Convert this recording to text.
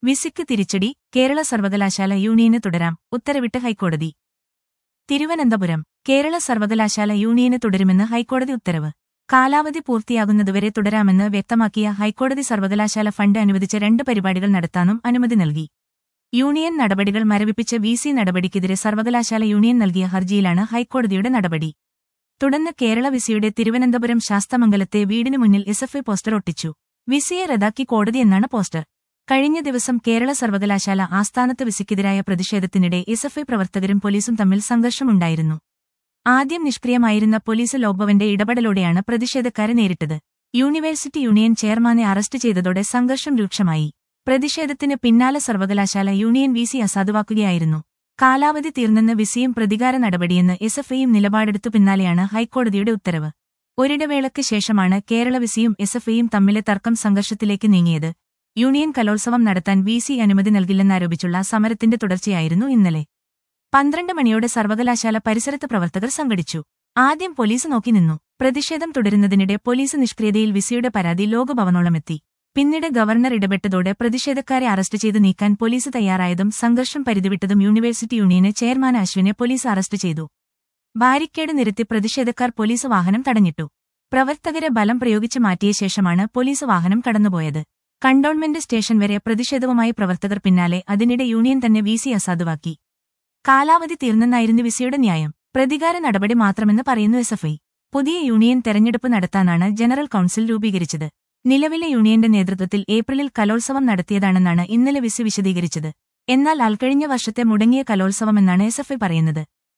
വിസിക്ക് തിരിച്ചടി കേരള സർവകലാശാല യൂണിയന് തുടരാം ഉത്തരവിട്ട് ഹൈക്കോടതി തിരുവനന്തപുരം കേരള സർവകലാശാല യൂണിയന് തുടരുമെന്ന് ഹൈക്കോടതി ഉത്തരവ് കാലാവധി പൂർത്തിയാകുന്നതുവരെ തുടരാമെന്ന് വ്യക്തമാക്കിയ ഹൈക്കോടതി സർവകലാശാല ഫണ്ട് അനുവദിച്ച രണ്ട് പരിപാടികൾ നടത്താനും അനുമതി നൽകി യൂണിയൻ നടപടികൾ മരവിപ്പിച്ച വി സി നടപടിക്കെതിരെ സർവകലാശാല യൂണിയൻ നൽകിയ ഹർജിയിലാണ് ഹൈക്കോടതിയുടെ നടപടി തുടർന്ന് കേരള വിസിയുടെ തിരുവനന്തപുരം ശാസ്തമംഗലത്തെ വീടിനു മുന്നിൽ എസ്എഫ്ഐ പോസ്റ്റർ ഒട്ടിച്ചു വിസിയെ റദ്ദാക്കി കോടതിയെന്നാണ് പോസ്റ്റർ കഴിഞ്ഞ ദിവസം കേരള സർവകലാശാല ആസ്ഥാനത്ത് വിസിക്കെതിരായ പ്രതിഷേധത്തിനിടെ എസ്എഫ്ഐ പ്രവർത്തകരും പോലീസും തമ്മിൽ സംഘർഷമുണ്ടായിരുന്നു ആദ്യം നിഷ്ക്രിയമായിരുന്ന പോലീസ് ലോക്ഭവന്റെ ഇടപെടലോടെയാണ് പ്രതിഷേധക്കാരെ നേരിട്ടത് യൂണിവേഴ്സിറ്റി യൂണിയൻ ചെയർമാനെ അറസ്റ്റ് ചെയ്തതോടെ സംഘർഷം രൂക്ഷമായി പ്രതിഷേധത്തിന് പിന്നാലെ സർവകലാശാല യൂണിയൻ വി സി അസാധുവാക്കുകയായിരുന്നു കാലാവധി തീർന്നെന്ന് വിസിയും പ്രതികാര നടപടിയെന്ന് എസ്എഫ്ഐയും നിലപാടെടുത്തു പിന്നാലെയാണ് ഹൈക്കോടതിയുടെ ഉത്തരവ് ഒരിടവേളയ്ക്ക് ശേഷമാണ് കേരള വിസിയും എസ്എഫ്ഐയും തമ്മിലെ തർക്കം സംഘർഷത്തിലേക്ക് നീങ്ങിയത് യൂണിയൻ കലോത്സവം നടത്താൻ വി സി അനുമതി നൽകില്ലെന്നാരോപിച്ചുള്ള സമരത്തിന്റെ തുടർച്ചയായിരുന്നു ഇന്നലെ പന്ത്രണ്ട് മണിയോടെ സർവകലാശാല പരിസരത്ത് പ്രവർത്തകർ സംഘടിച്ചു ആദ്യം പോലീസ് നോക്കി നിന്നു പ്രതിഷേധം തുടരുന്നതിനിടെ പോലീസ് നിഷ്ക്രിയതയിൽ വിസിയുടെ പരാതി ലോകഭവനോളമെത്തി പിന്നീട് ഗവർണർ ഇടപെട്ടതോടെ പ്രതിഷേധക്കാരെ അറസ്റ്റ് ചെയ്ത് നീക്കാൻ പോലീസ് തയ്യാറായതും സംഘർഷം പരിധിവിട്ടതും യൂണിവേഴ്സിറ്റി യൂണിയന് ചെയർമാൻ അശ്വിനെ പോലീസ് അറസ്റ്റ് ചെയ്തു ബാരിക്കേഡ് നിരത്തി പ്രതിഷേധക്കാർ പോലീസ് വാഹനം തടഞ്ഞിട്ടു പ്രവർത്തകരെ ബലം പ്രയോഗിച്ച് മാറ്റിയ ശേഷമാണ് പോലീസ് വാഹനം കടന്നുപോയത് കണ്ടോൺമെന്റ് സ്റ്റേഷൻ വരെ പ്രതിഷേധവുമായി പ്രവർത്തകർ പിന്നാലെ അതിനിടെ യൂണിയൻ തന്നെ വി സി അസാധുവാക്കി കാലാവധി തീർന്നെന്നായിരുന്നു വിസിയുടെ ന്യായം പ്രതികാര നടപടി മാത്രമെന്ന് പറയുന്നു എസ്എഫ്ഐ പുതിയ യൂണിയൻ തെരഞ്ഞെടുപ്പ് നടത്താനാണ് ജനറൽ കൌൺസിൽ രൂപീകരിച്ചത് നിലവിലെ യൂണിയന്റെ നേതൃത്വത്തിൽ ഏപ്രിലിൽ കലോത്സവം നടത്തിയതാണെന്നാണ് ഇന്നലെ വിസി വിശദീകരിച്ചത് എന്നാൽ അൽക്കഴിഞ്ഞ വർഷത്തെ മുടങ്ങിയ കലോത്സവമെന്നാണ് എസ്എഫ്ഐ പറയുന്നത്